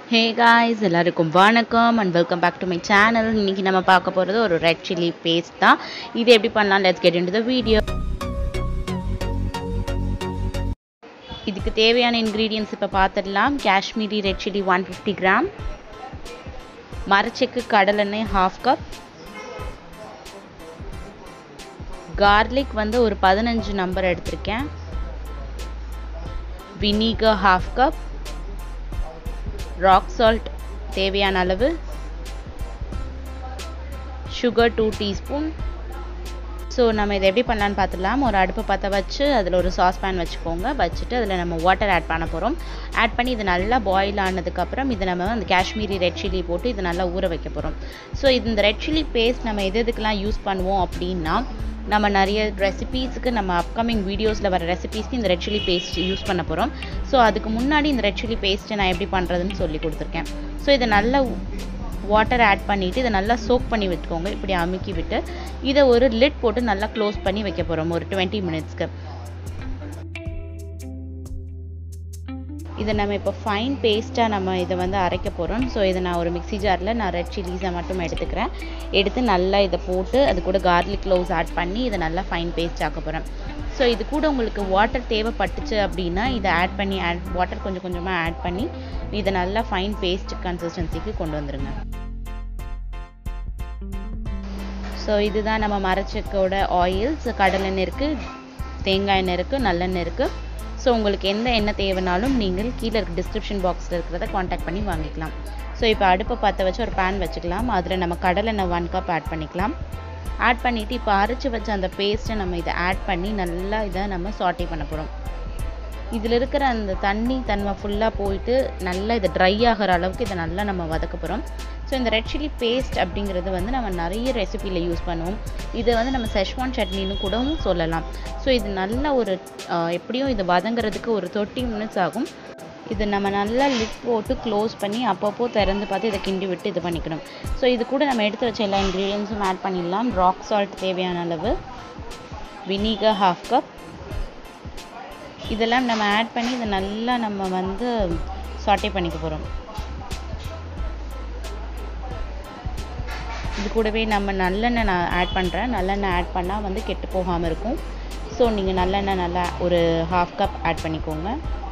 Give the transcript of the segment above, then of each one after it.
ஹே guys எல்லாருக்கும் வணக்கம் and welcome back to my channel இன்னைக்கு நம்ம பார்க்க போகிறது ஒரு ரெட் சில்லி பேஸ்ட் தான் இது எப்படி பண்ணலாம் let's get into the video இதுக்கு தேவையான இன்க்ரீடியன்ஸ் இப்போ பார்த்துடலாம் Kashmiri red chilli one fifty gram மரச்செக்கு கடலெண்ணெய் ஹாஃப் கப் கார்லிக் வந்து ஒரு பதினஞ்சு நம்பர் எடுத்திருக்கேன் vinegar half cup rock salt தேவையான அளவு சுகர் டூ டீஸ்பூன் ஸோ நம்ம இதை எப்படி பண்ணலான்னு பார்த்துடலாம் ஒரு அடுப்பு பற்ற வச்சு அதில் ஒரு சாஸ் பேன் வச்சுக்கோங்க வச்சுட்டு அதில் நம்ம வாட்டர் ஆட் பண்ண போகிறோம் ஆட் பண்ணி இது நல்லா பாயில் ஆனதுக்கப்புறம் இதை நம்ம அந்த காஷ்மீரி ரெட் சில்லி போட்டு இது நல்லா ஊற வைக்க போகிறோம் ஸோ இந்த ரெட் சில்லி பேஸ்ட் நம்ம எது எதுக்கெலாம் யூஸ் பண்ணுவோம் அப்படின்னா நம்ம நிறைய ரெசிபீஸுக்கு நம்ம அப்கமிங் வீடியோஸில் வர ரெசிபீஸ்க்கு இந்த ரெட் சில்லி பேஸ்ட் யூஸ் பண்ண போகிறோம் ஸோ அதுக்கு முன்னாடி இந்த ரெட் சில்லி பேஸ்ட்டை நான் எப்படி பண்ணுறதுன்னு சொல்லி கொடுத்துருக்கேன் ஸோ இதை நல்லா வாட்டர் ஆட் பண்ணிவிட்டு இதை நல்லா சோக் பண்ணி விட்டுக்கோங்க இப்படி அமுக்கி விட்டு இதை ஒரு லிட் போட்டு நல்லா க்ளோஸ் பண்ணி வைக்க போகிறோம் ஒரு டுவெண்ட்டி மினிட்ஸ்க்கு இதை நம்ம இப்போ ஃபைன் பேஸ்ட்டாக நம்ம இதை வந்து அரைக்க போகிறோம் ஸோ இதை நான் ஒரு மிக்ஸி ஜாரில் நான் ரெட் சில்லிஸை மட்டும் எடுத்துக்கிறேன் எடுத்து நல்லா இதை போட்டு அது கூட கார்லிக் க்ளோவ்ஸ் ஆட் பண்ணி இதை நல்லா ஃபைன் பேஸ்ட் ஆக்க போகிறேன் ஸோ இது கூட உங்களுக்கு வாட்டர் தேவைப்பட்டுச்சு அப்படின்னா இதை ஆட் பண்ணி ஆட் வாட்டர் கொஞ்சம் கொஞ்சமாக ஆட் பண்ணி இதை நல்லா ஃபைன் பேஸ்ட் கன்சிஸ்டன்சிக்கு கொண்டு வந்துருங்க ஸோ இதுதான் நம்ம மரச்செக்கோட ஆயில்ஸ் கடலெண்ணெய் இருக்குது தேங்காய் எண்ணெய் இருக்குது நல்லெண்ணெய் இருக்குது ஸோ உங்களுக்கு எந்த எண்ணெய் தேவைனாலும் நீங்கள் கீழே இருக்க டிஸ்கிரிப்ஷன் பாக்ஸில் இருக்கிறத காண்டாக்ட் பண்ணி வாங்கிக்கலாம் ஸோ இப்போ அடுப்பை பற்ற வச்சு ஒரு பேன் வச்சுக்கலாம் அதில் நம்ம கடலெண்ணெய் ஒன் கப் ஆட் பண்ணிக்கலாம் ஆட் பண்ணிவிட்டு இப்போ அரைச்சி வச்ச அந்த பேஸ்ட்டை நம்ம இதை ஆட் பண்ணி நல்லா இதை நம்ம சாட்டே பண்ண போகிறோம் இதில் இருக்கிற அந்த தண்ணி தன்மை ஃபுல்லாக போயிட்டு நல்லா இதை ட்ரை ஆகிற அளவுக்கு இதை நல்லா நம்ம வதக்க போகிறோம் ஸோ இந்த ரெட் சில்லி பேஸ்ட் அப்படிங்கிறது வந்து நம்ம நிறைய ரெசிபியில் யூஸ் பண்ணுவோம் இதை வந்து நம்ம செஷ்வான் சட்னின்னு கூடவும் சொல்லலாம் ஸோ இது நல்ல ஒரு எப்படியும் இது வதங்கிறதுக்கு ஒரு தேர்ட்டி மினிட்ஸ் ஆகும் இது நம்ம நல்லா லிட் போட்டு க்ளோஸ் பண்ணி அப்பப்போ திறந்து பார்த்து இதை கிண்டி விட்டு இது பண்ணிக்கணும் ஸோ இது கூட நம்ம எடுத்து வச்ச எல்லா இன்க்ரீடியன்ஸும் ஆட் பண்ணிடலாம் ராக் சால்ட் தேவையான அளவு வினிகர் ஹாஃப் கப் இதெல்லாம் நம்ம ஆட் பண்ணி இதை நல்லா நம்ம வந்து சாட்டே பண்ணிக்க போகிறோம் இது கூடவே நம்ம நல்லெண்ணெய் நான் ஆட் பண்ணுறேன் நல்லெண்ணெய் ஆட் பண்ணால் வந்து கெட்டு போகாமல் இருக்கும் ஸோ நீங்கள் நல்லெண்ணெய் நல்லா ஒரு ஹாஃப் கப் ஆட் பண்ணிக்கோங்க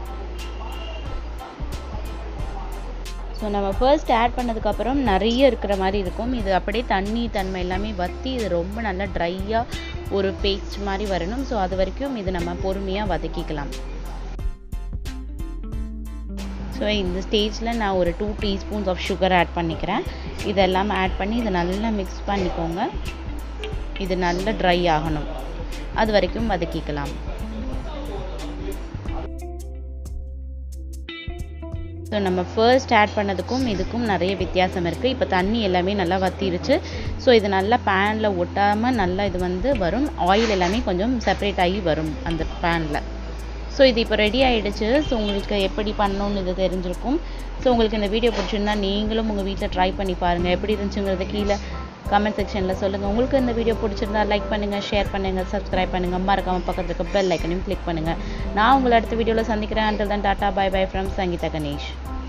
ஸோ நம்ம ஃபர்ஸ்ட் ஆட் பண்ணதுக்கப்புறம் நிறைய இருக்கிற மாதிரி இருக்கும் இது அப்படியே தண்ணி தன்மை எல்லாமே வற்றி இது ரொம்ப நல்லா ட்ரையாக ஒரு பேஸ்ட் மாதிரி வரணும் ஸோ அது வரைக்கும் இது நம்ம பொறுமையாக வதக்கிக்கலாம் ஸோ இந்த ஸ்டேஜில் நான் ஒரு two teaspoons of sugar add பண்ணிக்கிறேன் இதெல்லாம் ஆட் பண்ணி இதை நல்லா மிக்ஸ் பண்ணிக்கோங்க இது நல்லா ட்ரை ஆகணும் அது வரைக்கும் வதக்கிக்கலாம் ஸோ நம்ம ஃபர்ஸ்ட் ஆட் பண்ணதுக்கும் இதுக்கும் நிறைய வித்தியாசம் இருக்குது இப்போ தண்ணி எல்லாமே நல்லா வத்திருச்சு ஸோ இது நல்லா பேனில் ஒட்டாமல் நல்லா இது வந்து வரும் ஆயில் எல்லாமே கொஞ்சம் செப்பரேட் ஆகி வரும் அந்த பேனில் ஸோ இது இப்போ ரெடி ஆகிடுச்சு ஸோ உங்களுக்கு எப்படி பண்ணணும்னு இது தெரிஞ்சிருக்கும் ஸோ உங்களுக்கு இந்த வீடியோ பிடிச்சிருந்தா நீங்களும் உங்கள் வீட்டில் ட்ரை பண்ணி பாருங்கள் எப்படி இருந்துச்சுங்கிறத கீழே கமெண்ட் செக்ஷனில் சொல்லுங்கள் உங்களுக்கு இந்த வீடியோ பிடிச்சிருந்தா லைக் பண்ணுங்கள் ஷேர் பண்ணுங்கள் சப்ஸ்கிரைப் பண்ணுங்கள் மறக்காமல் பக்கத்தில் இருக்க பெல் ஐக்கனையும் கிளிக் பண்ணுங்கள் நான் உங்களை அடுத்த வீடியோவில் சந்திக்கிறேன் அண்டில் தான் tata bye bye from Sangeetha Ganesh